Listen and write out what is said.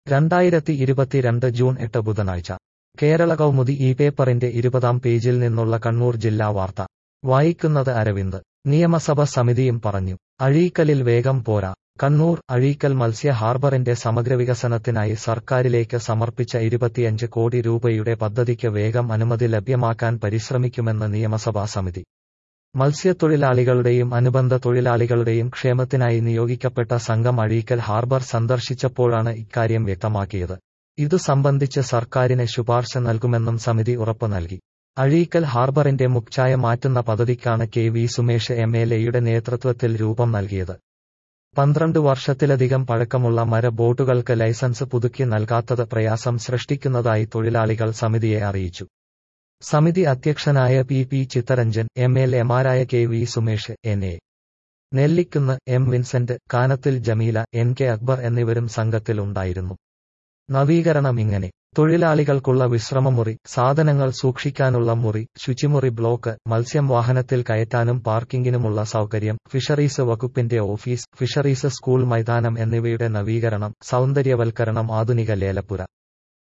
രണ്ടായിരത്തി ഇരുപത്തിരണ്ട് ജൂൺ എട്ട് ബുധനാഴ്ച കേരള കൗമുദി ഈ പേപ്പറിന്റെ ഇരുപതാം പേജിൽ നിന്നുള്ള കണ്ണൂർ ജില്ലാ വാർത്ത വായിക്കുന്നത് അരവിന്ദ് നിയമസഭ സമിതിയും പറഞ്ഞു അഴീക്കലിൽ വേഗം പോരാ കണ്ണൂർ അഴീക്കൽ മത്സ്യ ഹാർബറിന്റെ സമഗ്ര വികസനത്തിനായി സർക്കാരിലേക്ക് സമർപ്പിച്ച ഇരുപത്തിയഞ്ച് കോടി രൂപയുടെ പദ്ധതിക്ക് വേഗം അനുമതി ലഭ്യമാക്കാൻ പരിശ്രമിക്കുമെന്ന് നിയമസഭാ സമിതി മത്സ്യത്തൊഴിലാളികളുടെയും അനുബന്ധ തൊഴിലാളികളുടെയും ക്ഷേമത്തിനായി നിയോഗിക്കപ്പെട്ട സംഘം അഴീക്കൽ ഹാർബർ സന്ദർശിച്ചപ്പോഴാണ് ഇക്കാര്യം വ്യക്തമാക്കിയത് ഇതു സംബന്ധിച്ച് സർക്കാരിന് ശുപാർശ നൽകുമെന്നും സമിതി ഉറപ്പു നൽകി അഴീക്കൽ ഹാർബറിന്റെ മുഖ്ഛായ മാറ്റുന്ന പദ്ധതിക്കാണ് K V Sumesh M L എയുടെ നേതൃത്വത്തിൽ രൂപം നൽകിയത് പന്ത്രണ്ട് വർഷത്തിലധികം പഴക്കമുള്ള മര ബോട്ടുകൾക്ക് ലൈസൻസ് പുതുക്കി നൽകാത്തത് പ്രയാസം സൃഷ്ടിക്കുന്നതായി തൊഴിലാളികൾ സമിതിയെ അറിയിച്ചു സമിതി അധ്യക്ഷനായ P P Chittaranjan M L എമാരായ K V Sumesh N A Nellikkunnu M Vincent Kanathil Jameela N K Akbar എന്നിവരും സംഘത്തിൽ ഉണ്ടായിരുന്നു നവീകരണം ഇങ്ങനെ തൊഴിലാളികൾക്കുള്ള വിശ്രമമുറി സാധനങ്ങൾ സൂക്ഷിക്കാനുള്ള മുറി ശുചിമുറി ബ്ലോക്ക് മത്സ്യം വാഹനത്തിൽ കയറ്റാനും പാർക്കിങ്ങിനുമുള്ള സൗകര്യം ഫിഷറീസ് വകുപ്പിന്റെ ഓഫീസ് ഫിഷറീസ് സ്കൂൾ മൈതാനം എന്നിവയുടെ നവീകരണം സൗന്ദര്യവൽക്കരണം ആധുനിക ലേലപ്പുര